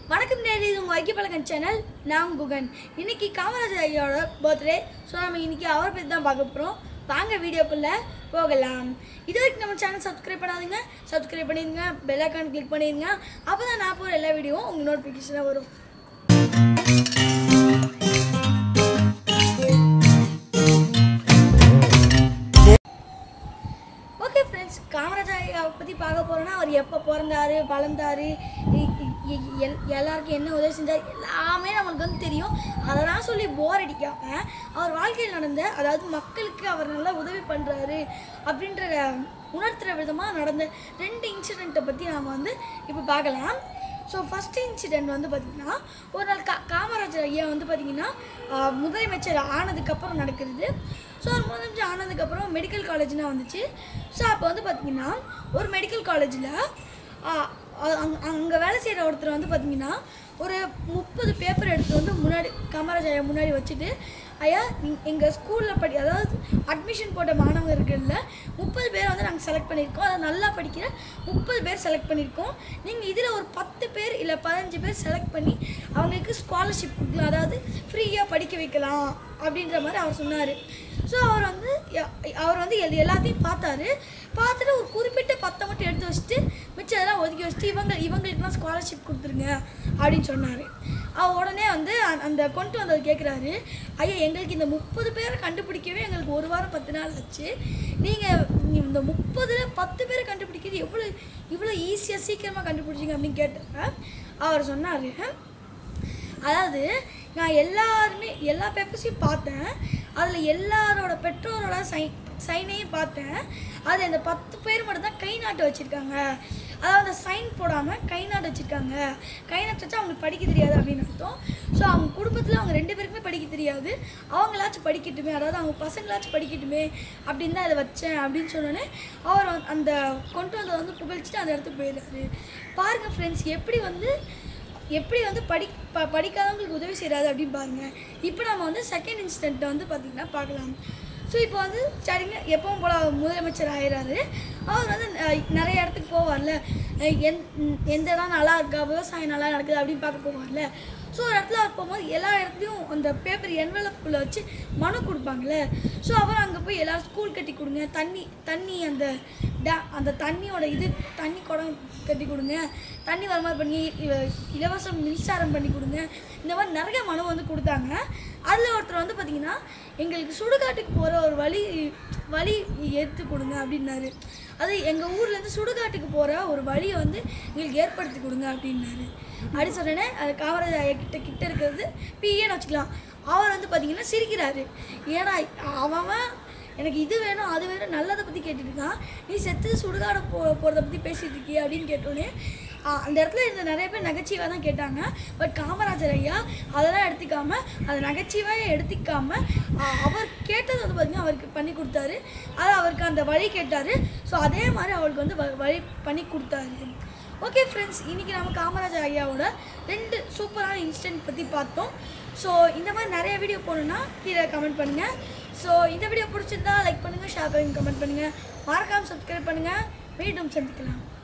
வணக்கம் நேரி இது உங்கள் வைக்கப்பழகன் சேனல் நான் குகன் இன்னைக்கு காமராஜர் ஐயாவோட பர்த்டே ஸோ நம்ம இன்னைக்கு அவரை பற்றி தான் பார்க்க போகிறோம் வாங்க வீடியோக்குள்ளே போகலாம் இது வரைக்கும் நம்ம சேனல் சப்ஸ்கிரைப் பண்ணாதீங்க சப்ஸ்கிரைப் பண்ணிடுங்க பெல் ஐக்கான் கிளிக் பண்ணிடுங்க அப்போ தான் நான் போகிற எல்லா வீடியோவும் உங்கள் நோட்டிஃபிகேஷனாக வரும் ஓகே ஃப்ரெண்ட்ஸ் காமராஜர் ஐயாவை பற்றி பார்க்க போகிறோன்னா அவர் எப்போ பிறந்தாரு வளர்ந்தாரு இ- இ- இ- எல் எல்லாருக்கும் என்ன உதவி செஞ்சார் எல்லாமே நம்மளுக்கு வந்து தெரியும் அதெல்லாம் சொல்லி போர் அடிக்காம அவர் வாழ்க்கையில் நடந்த அதாவது மக்களுக்கு அவர் நல்லா உதவி பண்ணுறாரு அப்படின்ற உணர்த்துற விதமாக நடந்த ரெண்டு இன்சிடெண்ட்டை பற்றி நாம் வந்து இப்போ பார்க்கலாம் ஸோ ஃபஸ்ட் இன்சிடெண்ட் வந்து பார்த்திங்கன்னா ஒரு நாள் கா காமராஜர் ஐயா வந்து பார்த்திங்கன்னா ஆஹ், முதலமைச்சர் ஆனதுக்கப்புறம் நடக்கிறது ஸோ அவர் முதலமைச்சர் ஆனதுக்கப்புறம் மெடிக்கல் காலேஜ்னா வந்துச்சு ஸோ அப்போ வந்து பார்த்திங்கன்னா ஒரு மெடிக்கல் காலேஜில் அங்கே வேலை செய்கிற ஒருத்தர் வந்து பார்த்திங்கன்னா ஒரு முப்பது பேப்பர் எடுத்து வந்து முன்னாடி காமராஜர் ஐயா முன்னாடி வச்சுட்டு ஐயா எங்கள் ஸ்கூலில் படி அதாவது அட்மிஷன் போட்ட மாணவர்கள்ல முப்பது பேர் வந்து நாங்கள் செலக்ட் பண்ணியிருக்கோம் அதை நல்லா படிக்கிற முப்பது பேர் செலக்ட் பண்ணியிருக்கோம் நீங்கள் இதில் ஒரு பத்து பேர் இல்லை பதினஞ்சு பேர் செலக்ட் பண்ணி அவங்களுக்கு ஸ்காலர்ஷிப் கொடுக்கலாம் அதாவது ஃப்ரீயாக படிக்க வைக்கலாம் அப்படின்ற மாதிரி அவர் சொன்னார் ஸோ அவர் வந்து ய- அவர் வந்து எல் எல்லாத்தையும் பார்த்தாரு பார்த்துட்டு ஒரு குறிப்பிட்ட பத்தை மட்டும் எடுத்து வச்சுட்டு மிச்சம் அதெல்லாம் ஒதுக்கி வச்சுட்டு இவங்க இவங்களுக்குலாம் ஸ்காலர்ஷிப் கொடுத்துருங்க அப்படின்னு சொன்னார் அவர் உடனே வந்து அந்த- அந்த கொண்டு வந்தவர் கேட்குறாரு ஐயா எங்களுக்கு இந்த முப்பது பேரை கண்டுபிடிக்கவே எங்களுக்கு ஒரு வாரம் பத்து நாள் ஆச்சு நீங்கள் இந்த முப்பதில் பத்து பேரை கண்டுபிடிக்கிறது எவ்வளோ இவ்வளோ ஈஸியாக சீக்கிரமாக கண்டுபிடிச்சிங்க அப்படின்னு கேட்டாங்க அவர் சொன்னார் அதாவது நான் எல்லாருமே எல்லா பேப்பர்ஸையும் பார்த்தேன் அதில் எல்லாரோட பெற்றோரோட சைன் சைனையும் பார்த்தேன் அது அந்த பத்து பேர் மட்டும் தான் கை நாட்டு வச்சுருக்காங்க அதாவது அந்த சைன் போடாமல் கை நாட்டு வச்சுருக்காங்க கை நாட்டு வச்சா அவங்களுக்கு படிக்க தெரியாது அப்படின்னு அர்த்தம் ஸோ அவங்க குடும்பத்தில் அவங்க ரெண்டு பேருக்குமே படிக்க தெரியாது அவங்களாச்சும் படிக்கட்டுமே அதாவது அவங்க பசங்களாச்சும் படிக்கட்டுமே அப்படின்னு தான் அதை வச்சேன் அப்படின்னு சொன்னோன்னே அவர் வந்து அந்த கொண்டு வந்ததை வந்து புகழ்ச்சிட்டு அந்த இடத்துக்கு போயிடுறாரு பாருங்கள் ஃப்ரெண்ட்ஸ் எப்படி வந்து எப்படி வந்து படி ப படிக்காதவங்களுக்கு உதவி செய்கிறாரு அப்படின்னு பாருங்க இப்போ நம்ம வந்து செகண்ட் இன்ஸ்டன்ட்டை வந்து பார்த்திங்கன்னா பார்க்கலாம் ஸோ இப்போ வந்து சரிங்க எப்பவும் போல அவர் முதலமைச்சர் ஆயிடுறாரு அவர் வந்து அஹ், நிறைய இடத்துக்கு போவார்ல அஹ், எந் ம், எந்த இடம் நல்லா இருக்கா விவசாயம் நல்லா நடக்குது அப்படின்னு பார்க்க போவார்ல ஸோ ஒரு இடத்துல அவர் போகும்போது எல்லா இடத்துலையும் அந்த பேப்பர் என்வலப்புக்குள்ளே வச்சு மனு கொடுப்பாங்கல்ல ஸோ அவர் அங்கே போய் எல்லாரும் ஸ்கூல் கட்டி கொடுங்க தண்ணி தண்ணி அந்த டே அந்த தண்ணியோட இது தண்ணி குடம் கட்டி கொடுங்க தண்ணி வர மாதிரி பண்ணி இ- இலவச மின்சாரம் பண்ணி கொடுங்க இந்த மாதிரி நிறைய மனு வந்து கொடுத்தாங்க அதில் ஒருத்தர் வந்து பார்த்தீங்கன்னா எங்களுக்கு சுடுகாட்டுக்கு போகிற ஒரு வழி வழி எடுத்து கொடுங்க அப்படின்னாரு அது எங்கள் ஊர்லேருந்து சுடுகாட்டுக்கு போகிற ஒரு வழியை வந்து எங்களுக்கு ஏற்படுத்தி கொடுங்க அப்படின்னாரு அப்படி சொன்னேனே அது காமராஜர் ஐயா கிட்ட கிட்ட இருக்கிறது பிஏன்னு வச்சுக்கலாம் அவர் வந்து பார்த்தீங்கன்னா சிரிக்கிறாரு ஏன்னா அவன் அவன் எனக்கு இது வேணும் அது வேணும் நல்லதை பற்றி கேட்டுட்டு இருக்கான் நீ செத்து சுடுகாடு போ போகிறத பற்றி பேசிகிட்டு இருக்கிய அப்படின்னு கேட்டோன்னே ஆ, அந்த இடத்துல இந்த நிறைய பேர் நகைச்சுவாக தான் கேட்டாங்க பட் காமராஜர் ஐயா அதெல்லாம் எடுத்துக்காம அதை நகைச்சுவாக எடுத்துக்காம ஆ, அவர் கேட்டது வந்து பார்த்திங்கன்னா அவருக்கு பண்ணி கொடுத்தாரு அது அவருக்கு அந்த வழி கேட்டார் ஸோ அதே மாதிரி அவருக்கு வந்து வ- வழி பண்ணி கொடுத்தாரு ஓகே ஃப்ரெண்ட்ஸ் இன்றைக்கி நம்ம காமராஜர் ஐயாவோட ரெண்டு சூப்பரான இன்சிடென்ட் பற்றி பார்த்தோம் ஸோ இந்த மாதிரி நிறைய வீடியோ போடணுன்னா கீழே கமெண்ட் பண்ணுங்கள் ஸோ இந்த வீடியோ பிடிச்சிருந்தா லைக் பண்ணுங்கள் ஷேர் பண்ணுங்கள் கமெண்ட் பண்ணுங்கள் மறக்காமல் சப்ஸ்கிரைப் பண்ணுங்கள் மீண்டும் சந்திக்கலாம்